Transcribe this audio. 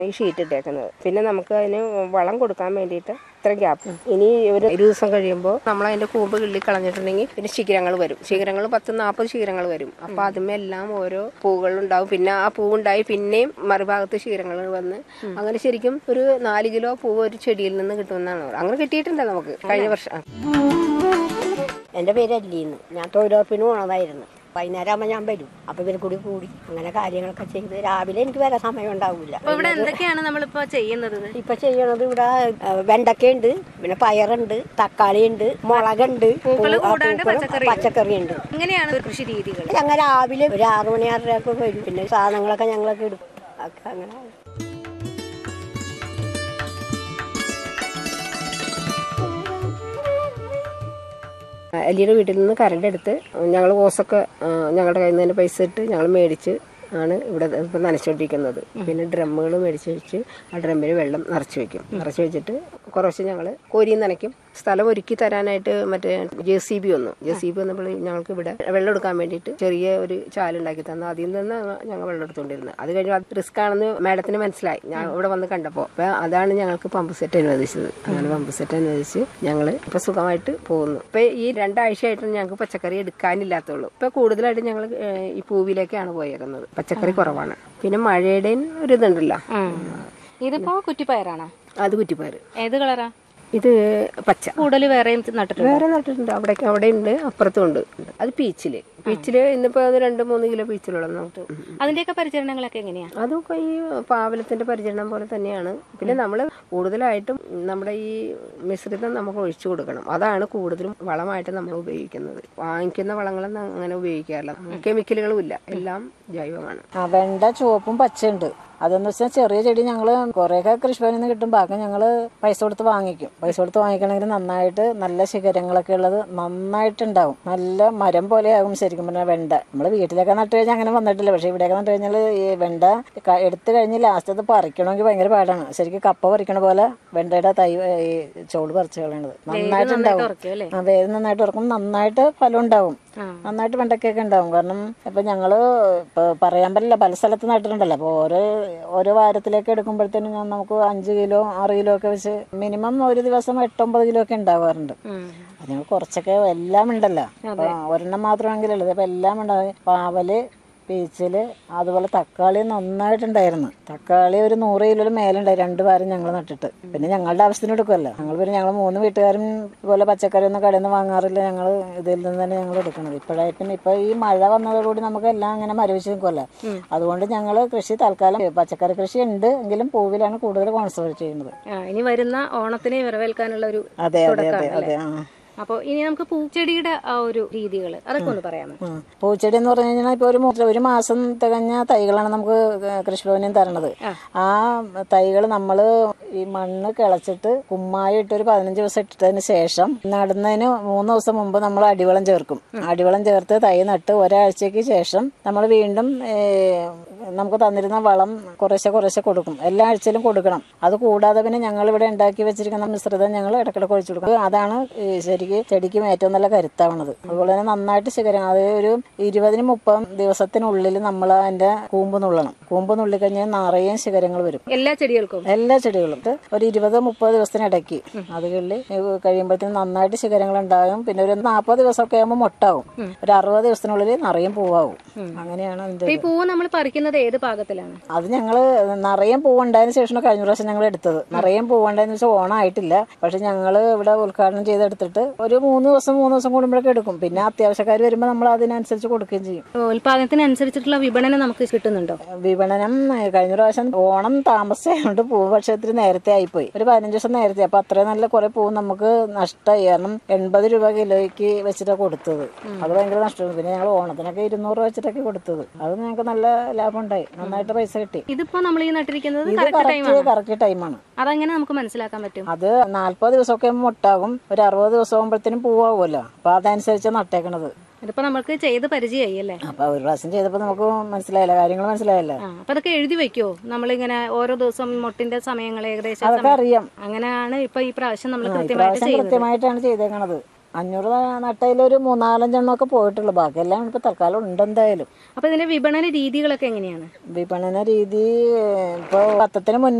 ഈ ഷീറ്റ് ഇട്ടേക്കുന്നത് പിന്നെ നമുക്ക് അതിന് വളം കൊടുക്കാൻ വേണ്ടിയിട്ട് ഇത്ര ഗ്യാപ്പ് ഇനി ഒരു ഒരു ദിവസം കഴിയുമ്പോൾ നമ്മൾ അതിന്റെ കൂമ്പ് കിള്ളി കളഞ്ഞിട്ടുണ്ടെങ്കിൽ പിന്നെ ശിഖരങ്ങൾ വരും ശിഖരങ്ങൾ പത്ത് നാൽപ്പത് ശിഖരങ്ങൾ വരും അപ്പൊ അതുമെല്ലാം ഓരോ പൂകൾ ഉണ്ടാവും പിന്നെ ആ പൂവുണ്ടായി പിന്നെയും മറുഭാഗത്ത് ശിഖരങ്ങൾ വന്ന് അങ്ങനെ ശരിക്കും ഒരു നാല് കിലോ പൂവ് ഒരു ചെടിയിൽ നിന്ന് കിട്ടുമെന്നാണ് പറയുന്നത്. അങ്ങനെ കിട്ടിയിട്ടുണ്ട് നമുക്ക് കഴിഞ്ഞ വർഷം ആ. എൻ്റെ പേര് അല്ലീന്ന് ഞാൻ തൊഴിലുറപ്പിന് പോണതായിരുന്നു വൈകുന്നേരം ആകുമ്പോൾ ഞാൻ വരും അപ്പൊ ഇവർ കൂടി കൂടി അങ്ങനെ കാര്യങ്ങളൊക്കെ ചെയ്ത് രാവിലെ എനിക്ക് വരാൻ സമയം ഉണ്ടാവില്ല അപ്പൊ ഇവിടെ എന്തൊക്കെയാണ് നമ്മളിപ്പോ ചെയ്യുന്നത് ഇപ്പൊ ചെയ്യണത് ഇവിടെ ആ, വെണ്ടക്കയുണ്ട് പിന്നെ പയറുണ്ട് തക്കാളി ഉണ്ട് മുളകുണ്ട് പൂക്കള് പൂ- ആ, കൂടാണ്ട് പൂക്കള് പച്ചക്കറി പച്ചക്കറി ഉണ്ട് എങ്ങനെയാണ് കൃഷി രീതികൾ ഞങ്ങൾ രാവിലെ ഒരു ആറു മണി ആറരയൊക്കെ വരും പിന്നെ സാധനങ്ങളൊക്കെ ഞങ്ങളൊക്കെ എടുക്കും ഒക്കെ അങ്ങനെ അലിയുടെ വീട്ടിൽ നിന്ന് കറണ്ട് എടുത്ത് ഞങ്ങൾ ഓസൊക്കെ ആ, ഞങ്ങളുടെ കയ്യിൽ നിന്ന് തന്നെ പൈസ ഇട്ട് ഞങ്ങൾ മേടിച്ച് ആണ് ഇവിടെ ഇപ്പം നനച്ചുകൊണ്ടിരിക്കുന്നത് പിന്നെ ഡ്രമ്മുകൾ മേടിച്ച് വെച്ച് ആ ഡ്രമ്മിൽ വെള്ളം നിറച്ച് വെക്കും നിറച്ച് വെച്ചിട്ട് കുറച്ച് ഞങ്ങൾ കോരിയും നനയ്ക്കും സ്ഥലം ഒരുക്കി തരാനായിട്ട് മറ്റേ ജെ സി ബി വന്നു ജെ സി ബി വന്നപ്പോൾ ഞങ്ങൾക്ക് ഇവിടെ വെള്ളം എടുക്കാൻ വേണ്ടിയിട്ട് ചെറിയ ഒരു ചാലുണ്ടാക്കി തന്നു അതിൽ നിന്ന് ഞങ്ങൾ വെള്ളം എടുത്തുകൊണ്ടിരുന്നത് അത് കഴിഞ്ഞ് അത് റിസ്ക് ആണെന്ന് മാഡത്തിന് മനസ്സിലായി ഞാൻ ഇവിടെ വന്ന് കണ്ടപ്പോൾ അപ്പോൾ അതാണ് ഞങ്ങൾക്ക് പമ്പ് സെറ്റ് അനുവദിച്ചത് അങ്ങനെ പമ്പ് സെറ്റ് അനുവദിച്ച് ഞങ്ങൾ ഇപ്പൊ സുഖമായിട്ട് പോകുന്നു ഇപ്പൊ ഈ രണ്ടാഴ്ചയായിട്ട് ഞങ്ങൾക്ക് പച്ചക്കറി എടുക്കാനില്ലാത്തുള്ളൂ ഇപ്പൊ കൂടുതലായിട്ട് ഞങ്ങൾ ഈ പൂവിലേക്കാണ് പോയേക്കുന്നത് പച്ചക്കറി കുറവാണ് പിന്നെ മഴയുടെയും ഒരു ഇതുണ്ടല്ലോ ഇതിപ്പോ കുറ്റിപ്പയറാണോ അത് കുറ്റിപ്പയർ ഏത് കളറാ ഇത് പച്ച കൂടുതൽ വേറെയും നട്ടിട്ടുണ്ട് വേറെ നട്ടിട്ടുണ്ട് അവിടെ അവിടെ ഉണ്ട് അപ്പുറത്തും ഉണ്ട് അത് പീച്ചില് പീച്ചില് ഇന്നിപ്പോ അത് രണ്ട് മൂന്ന് കിലോ പീച്ചിലുള്ളത് നമുക്ക് അതിന്റെയൊക്കെ പരിചരണങ്ങളൊക്കെ എങ്ങനെയാ അതൊക്കെ ഈ പാവലത്തിന്റെ പരിചരണം പോലെ തന്നെയാണ് പിന്നെ നമ്മൾ കൂടുതലായിട്ടും നമ്മുടെ ഈ മിശ്രിതം നമുക്ക് ഒഴിച്ചു കൊടുക്കണം അതാണ് കൂടുതലും വളമായിട്ട് നമ്മൾ ഉപയോഗിക്കുന്നത് വാങ്ങിക്കുന്ന വളങ്ങളൊന്നും അങ്ങനെ ഉപയോഗിക്കാറില്ല കെമിക്കലുകളും ഇല്ല എല്ലാം ജൈവമാണ് ആ വെണ്ട ചുവപ്പും പച്ചയുണ്ട് അതെന്ന് വെച്ചാൽ ചെറിയ ചെടി ഞങ്ങൾ കുറേയൊക്കെ കൃഷിഭവനിൽ നിന്ന് കിട്ടും ബാക്കി ഞങ്ങൾ പൈസ കൊടുത്ത് വാങ്ങിക്കും പൈസ കൊടുത്ത് വാങ്ങിക്കണമെങ്കിൽ നന്നായിട്ട് നല്ല ശിഖരങ്ങളൊക്കെ ഉള്ളത് നന്നായിട്ടുണ്ടാവും നല്ല മരം പോലെയാകും ശരിക്കും പറഞ്ഞാൽ വെണ്ട നമ്മൾ വീട്ടിലൊക്കെ നട്ട് കഴിഞ്ഞാൽ അങ്ങനെ വന്നിട്ടില്ല പക്ഷേ ഇവിടെയൊക്കെ നട്ട് കഴിഞ്ഞാൽ ഈ വെണ്ട ക- എടുത്ത് കഴിഞ്ഞ് ലാസ്റ്റ് അത് പറിക്കണമെങ്കിൽ ഭയങ്കര പാടാണ് ശരിക്കും കപ്പ പറിക്കണ പോലെ വെണ്ടയുടെ തൈ ഈ ചോട് പറിച്ച് കളയണത് നന്നായിട്ടുണ്ടാവും ഉറക്കും അല്ലേ ആ വേര് നന്നായിട്ട് ഉറക്കും നന്നായിട്ട് ഫലം ഉണ്ടാവും നന്നായിട്ട് വെണ്ടക്കൊക്കെ ഉണ്ടാവും കാരണം ഇപ്പൊ ഞങ്ങള് ഇപ്പൊ പറയാൻ പറ്റില്ല പല സ്ഥലത്ത് നട്ടിട്ടുണ്ടല്ലോ അപ്പൊ ഓരോ ഓരോ വാരത്തിലേക്ക് എടുക്കുമ്പോഴത്തേനും ഞാൻ നമുക്ക് അഞ്ച് കിലോ ആറ് കിലോ ഒക്കെ വെച്ച് മിനിമം ഒരു ദിവസം എട്ടൊമ്പത് കിലോ ഒക്കെ ഉണ്ടാവാറുണ്ട് അത് ഞങ്ങൾ കുറച്ചൊക്കെ എല്ലാം ഉണ്ടല്ലോ അപ്പൊ ഒരെണ്ണം മാത്രമാണെങ്കിലല്ലേ അപ്പൊ എല്ലാം ഉണ്ടാവും പാവല് പീച്ചില് അതുപോലെ തക്കാളി നന്നായിട്ടുണ്ടായിരുന്നു തക്കാളി ഒരു നൂറ് കിലോ മേലുണ്ടായി രണ്ട് വാരം ഞങ്ങൾ നട്ടിട്ട് പിന്നെ ഞങ്ങളുടെ ആവശ്യത്തിന് എടുക്കുമല്ലോ ഞങ്ങൾ പിന്നെ ഞങ്ങൾ മൂന്ന് വീട്ടുകാരും ഇതുപോലെ പച്ചക്കറി ഒന്നും കടയിൽ നിന്ന് വാങ്ങാറില്ല ഞങ്ങൾ ഇതിൽ നിന്ന് തന്നെ ഞങ്ങൾ എടുക്കണത് ഇപ്പോഴായി പിന്നെ ഇപ്പൊ ഈ മഴ വന്നതോടുകൂടി നമുക്ക് എല്ലാം അങ്ങനെ മരവിച്ച് നിൽക്കുമല്ലോ അതുകൊണ്ട് ഞങ്ങൾ കൃഷി തൽക്കാലം പച്ചക്കറി കൃഷി ഉണ്ട് എങ്കിലും പൂവിലാണ് കൂടുതൽ കോൺസെൻട്രേറ്റ് ചെയ്യുന്നത് ആ, ഇനി വരുന്ന ഓണത്തിന് വരവേൽക്കാനുള്ള ഒരു അതെ അതെ അതെ തുടക്കമാണ് അതെ അല്ലേ? ആ അപ്പൊ ഇനി നമുക്ക് പൂച്ചെടിയുടെ ആ ഒരു രീതികൾ അതൊക്കെ ഒന്ന് പറയാമോ ആ. പൂച്ചെടി എന്ന് പറഞ്ഞു കഴിഞ്ഞാൽ ഇപ്പോൾ ഒരു മു- ഒരു മാസം തികഞ്ഞ തൈകളാണ് നമുക്ക് കൃഷിഭവനിൽ നിന്ന് തരണത് ആ തൈകൾ നമ്മൾ ഈ മണ്ണ് കിളച്ചിട്ട് കുമ്മായി ഇട്ട് ഒരു പതിനഞ്ച് ദിവസം ഇട്ടതിന് ശേഷം നടുന്നതിന് മൂന്ന് ദിവസം മുമ്പ് നമ്മൾ അടിവളം ചേർക്കും അടിവളം ചേർത്ത് തൈ നട്ട് ഒരാഴ്ചയ്ക്ക് ശേഷം നമ്മൾ വീണ്ടും ഏ, നമുക്ക് തന്നിരുന്ന വളം കുറേശ്ശെ കുറേശ്ശെ കൊടുക്കും എല്ലാ ആഴ്ചയിലും കൊടുക്കണം അത് കൂടാതെ പിന്നെ ഞങ്ങൾ ഇവിടെ ഉണ്ടാക്കി വെച്ചിരിക്കുന്ന മിശ്രിതം ഞങ്ങൾ ഇടയ്ക്കിടയ്ക്ക് ഒഴിച്ചു കൊടുക്കും അതാണ് ഈ ശരിക്ക് ചെടിക്കും ഏറ്റവും നല്ല കരുത്താവണത് അതുപോലെ തന്നെ നന്നായിട്ട് ശിഖരം അത് ഒരു ഇരുപതിനും മുപ്പതും ദിവസത്തിനുള്ളിൽ നമ്മൾ അതിന്റെ കൂമ്പ് നുള്ളണം കൂമ്പ് നുള്ളി കഴിഞ്ഞാൽ നിറയെ ശിഖരങ്ങൾ വരും എല്ലാ ചെടികൾക്കും എല്ലാ ചെടികളും ഇത് ഒരു ഇരുപത് മുപ്പത് ദിവസത്തിനിടയ്ക്ക് അത് കിള്ളി കഴിയുമ്പോഴത്തേക്കും നന്നായിട്ട് ശിഖരങ്ങൾ ഉണ്ടാകും പിന്നെ ഒരു നാൽപ്പത് ദിവസമൊക്കെ ആകുമ്പോൾ മൊട്ടാവും ഒരു അറുപത് ദിവസത്തിനുള്ളിൽ നിറയും പൂവാകും അങ്ങനെയാണ് അതിന്റെ അപ്പൊ ഈ പൂവ് നമ്മൾ പറിക്കുന്നത് ഏത് പാകത്തിലാണ് അത് ഞങ്ങള് നിറയെ പൂവുണ്ടായതിനു ശേഷമാണ് കഴിഞ്ഞ പ്രാവശ്യം ഞങ്ങൾ എടുത്തത് നിറയെ പൂവുണ്ടായെന്ന് വെച്ചാൽ ഓണായിട്ടില്ല പക്ഷെ ഞങ്ങൾ ഇവിടെ ഉദ്ഘാടനം ചെയ്തെടുത്തിട്ട് ഒരു മൂന്ന് ദിവസം മൂന്ന് ദിവസം കൂടുമ്പോഴൊക്കെ എടുക്കും പിന്നെ അത്യാവശ്യക്കാർ വരുമ്പോൾ നമ്മൾ അതിനനുസരിച്ച് കൊടുക്കുകയും ചെയ്യും ഉൽപാദനത്തിനനുസരിച്ചിട്ടുള്ള വിപണനം നമുക്ക് കിട്ടുന്നുണ്ടോ വിപണനം ഏ, കഴിഞ്ഞ പ്രാവശ്യം ഓണം താമസിച്ചുകൊണ്ട് പൂവ് പക്ഷേ ഇത്തിരി നേരത്തെ ആയിപ്പോയി ഒരു പതിനഞ്ച് ദിവസം നേരത്തെ അപ്പൊ അത്രയും നല്ല കുറെ പൂവ് നമുക്ക് നഷ്ടമായി കാരണം എൺപത് രൂപ കിലോയ്ക്ക് വെച്ചിട്ടാണ് കൊടുത്തത് അത് ഭയങ്കര നഷ്ടമാണ് പിന്നെ ഞങ്ങൾ ഓണത്തിനൊക്കെ ഇരുന്നൂറ് രൂപ വെച്ചിട്ടൊക്കെ കൊടുത്തത് അത് ഞങ്ങൾക്ക് നല്ല ലാഭം ഉണ്ടായി നന്നായിട്ട് പൈസ കിട്ടി ഇതിപ്പോ നമ്മൾ ഈ നട്ടിരിക്കുന്നത് ഇത് കറക്റ്റ് കറക്റ്റ് ടൈമാണ് കറക്റ്റ് ടൈമാണ് അതെങ്ങനെ നമുക്ക് മനസ്സിലാക്കാൻ പറ്റും അത് നാല്പത് ദിവസമൊക്കെ ആകുമ്പോൾ മുട്ടാകും ഒരു അറുപത് ദിവസം ആകുമ്പോഴത്തേനും പൂവാകുമല്ലോ അപ്പൊ അതനുസരിച്ച് നട്ടേക്കണത് ഇതിപ്പോ നമുക്ക് ചെയ്ത് പരിചയമായി അല്ലേ അപ്പൊ ഒരു പ്രാവശ്യം ചെയ്തപ്പോ നമുക്ക് മനസ്സിലായില്ല കാര്യങ്ങൾ മനസ്സിലായില്ല ആ അപ്പൊ അതൊക്കെ എഴുതി വെക്കോ നമ്മളിങ്ങനെ ഓരോ ദിവസം മുട്ടിന്റെ സമയങ്ങൾ ഏകദേശം അതൊക്കെ സമയം- അറിയാം അങ്ങനെയാണ് ഇപ്പൊ ഈ പ്രാവശ്യം നമ്മൾ ആ, കൃത്യമായിട്ട് ഇപ്രാവശ്യം ചെയ്യുന്നത് കൃത്യമായിട്ടാണ് ചെയ്തേക്കണത് അഞ്ഞൂറ് നട്ടയിലൊരു മൂന്നാലഞ്ചെണ്ണമൊക്കെ പോയിട്ടുള്ളൂ ബാക്കിയെല്ലാം ഇപ്പോൾ തൽക്കാലം ഉണ്ട് എന്തായാലും അപ്പൊ ഇതിന്റെ വിപണന രീതികളൊക്കെ എങ്ങനെയാണ് വിപണന രീതി ഇപ്പോൾ പത്തത്തിന് മുന്നേ